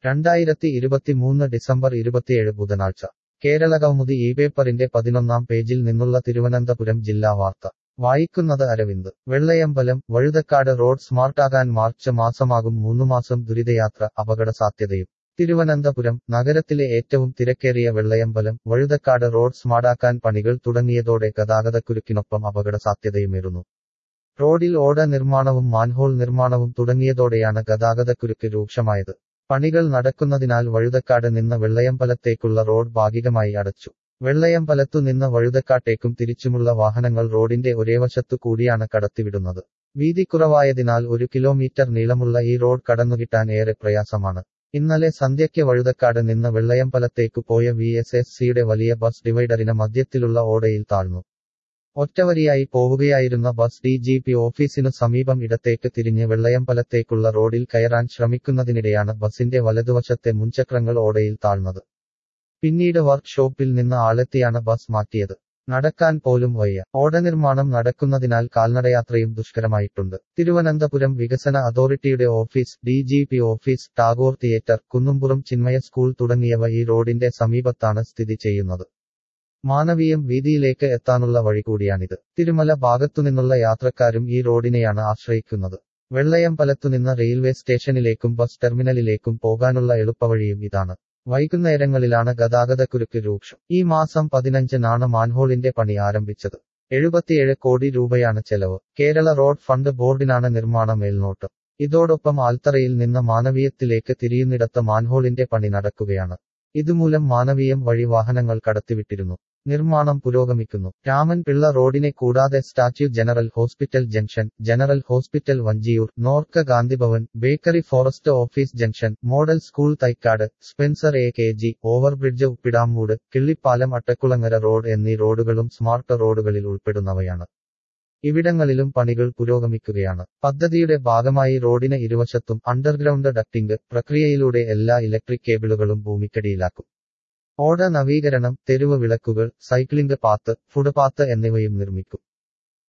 രണ്ടായിരത്തി ഇരുപത്തിമൂന്ന് ഡിസംബർ ഇരുപത്തിയേഴ് ബുധനാഴ്ച കേരളകൗമുദി ഈ പേപ്പറിന്റെ പതിനൊന്നാം പേജിൽ നിന്നുള്ള തിരുവനന്തപുരം ജില്ലാ വാർത്ത വായിക്കുന്നത് അരവിന്ദ് വെള്ളയമ്പലം വഴുതക്കാട് റോഡ് സ്മാർട്ടാകാൻ മാർച്ച് മാസമാകും മൂന്നുമാസം ദുരിതയാത്ര അപകട സാധ്യതയും തിരുവനന്തപുരം നഗരത്തിലെ ഏറ്റവും തിരക്കേറിയ വെള്ളയമ്പലം വഴുതക്കാട് റോഡ് സ്മാർട്ടാക്കാൻ പണികൾ തുടങ്ങിയതോടെ ഗതാഗതക്കുരുക്കിനൊപ്പം അപകട സാധ്യതയുമേറുന്നു റോഡിൽ ഓട നിർമ്മാണവും മാൻഹോൾ നിർമ്മാണവും തുടങ്ങിയതോടെയാണ് ഗതാഗതക്കുരുക്ക് രൂക്ഷമായത് പണികൾ നടക്കുന്നതിനാൽ വഴുതക്കാട് നിന്ന് വെള്ളയമ്പലത്തേക്കുള്ള റോഡ് ഭാഗികമായി അടച്ചു വെള്ളയമ്പലത്തു നിന്ന് വഴുതക്കാട്ടേക്കും തിരിച്ചുമുള്ള വാഹനങ്ങൾ റോഡിന്റെ ഒരേവശത്തു കൂടിയാണ് കടത്തിവിടുന്നത് വീതി കുറവായതിനാൽ ഒരു കിലോമീറ്റർ നീളമുള്ള ഈ റോഡ് കടന്നുകിട്ടാൻ ഏറെ പ്രയാസമാണ് ഇന്നലെ സന്ധ്യയ്ക്ക് വഴുതക്കാട് നിന്ന് വെള്ളയമ്പലത്തേക്കു പോയ വി എസ് എസ് സിയുടെ വലിയ ബസ് ഡിവൈഡറിന് മധ്യത്തിലുള്ള ഓടയിൽ താഴ്ന്നു ഒറ്റവരിയായി പോവുകയായിരുന്ന ബസ് ഡി ജി പി ഓഫീസിനു സമീപം ഇടത്തേക്ക് തിരിഞ്ഞ് വെള്ളയമ്പലത്തേക്കുള്ള റോഡിൽ കയറാൻ ശ്രമിക്കുന്നതിനിടെയാണ് ബസിന്റെ വലതുവശത്തെ മുൻചക്രങ്ങൾ ഓടയിൽ താഴ്ന്നത് പിന്നീട് വർക്ക്ഷോപ്പിൽ നിന്ന് ആളെത്തിയാണ് ബസ് മാറ്റിയത് നടക്കാൻ പോലും വയ്യ ഓട നിർമ്മാണം നടക്കുന്നതിനാൽ കാൽനടയാത്രയും ദുഷ്കരമായിട്ടുണ്ട് തിരുവനന്തപുരം വികസന അതോറിറ്റിയുടെ office D G P office Tagore theatre Kunnumpuram Chinmaya school തുടങ്ങിയവ ഈ റോഡിന്റെ സമീപത്താണ് സ്ഥിതി ചെയ്യുന്നത് മാനവീയം വീതിയിലേക്ക് എത്താനുള്ള വഴി കൂടിയാണിത് തിരുമല ഭാഗത്തുനിന്നുള്ള യാത്രക്കാരും ഈ റോഡിനെയാണ് ആശ്രയിക്കുന്നത് വെള്ളയമ്പലത്തുനിന്ന് റെയിൽവേ സ്റ്റേഷനിലേക്കും ബസ് ടെർമിനലിലേക്കും പോകാനുള്ള എളുപ്പവഴിയും ഇതാണ് വൈകുന്നേരങ്ങളിലാണ് ഗതാഗതക്കുരുക്ക് രൂക്ഷം ഈ മാസം പതിനഞ്ചിനാണ് മാൻഹോളിന്റെ പണി ആരംഭിച്ചത് എഴുപത്തിയേഴ് കോടി രൂപയാണ് ചെലവ് കേരള റോഡ് ഫണ്ട് ബോർഡിനാണ് നിർമ്മാണ മേൽനോട്ടം ഇതോടൊപ്പം ആൽത്തറയിൽ നിന്ന് മാനവീയത്തിലേക്ക് തിരിയുന്നിടത്ത് മാൻഹോളിന്റെ പണി നടക്കുകയാണ് ഇതുമൂലം മാനവീയം വഴി വാഹനങ്ങൾ കടത്തിവിട്ടിരുന്നു നിർമ്മാണം പുരോഗമിക്കുന്നു രാമൻ പിള്ള റോഡിനെ കൂടാതെ statue general hospital junction general hospital Vanchiyoor NORKA Gandhibhavan bakery forest office junction model school Thycaud Spencer A K G overbridge Uppidamoodu Killipalam Attakulangara road എന്നീ റോഡുകളും സ്മാർട്ട് റോഡുകളിൽ ഉൾപ്പെടുന്നവയാണ് ഇവിടങ്ങളിലും പണികൾ പുരോഗമിക്കുകയാണ് പദ്ധതിയുടെ ഭാഗമായി റോഡിന് ഇരുവശത്തും അണ്ടർഗ്രൗണ്ട് ഡക്ടിംഗ് പ്രക്രിയയിലൂടെ എല്ലാ ഇലക്ട്രിക് കേബിളുകളും ഭൂമിക്കടിയിലാക്കും ഓട നവീകരണം തെരുവ് വിളക്കുകൾ സൈക്ലിംഗ് പാത്ത് ഫുട്പാത്ത് എന്നിവയും നിർമ്മിക്കും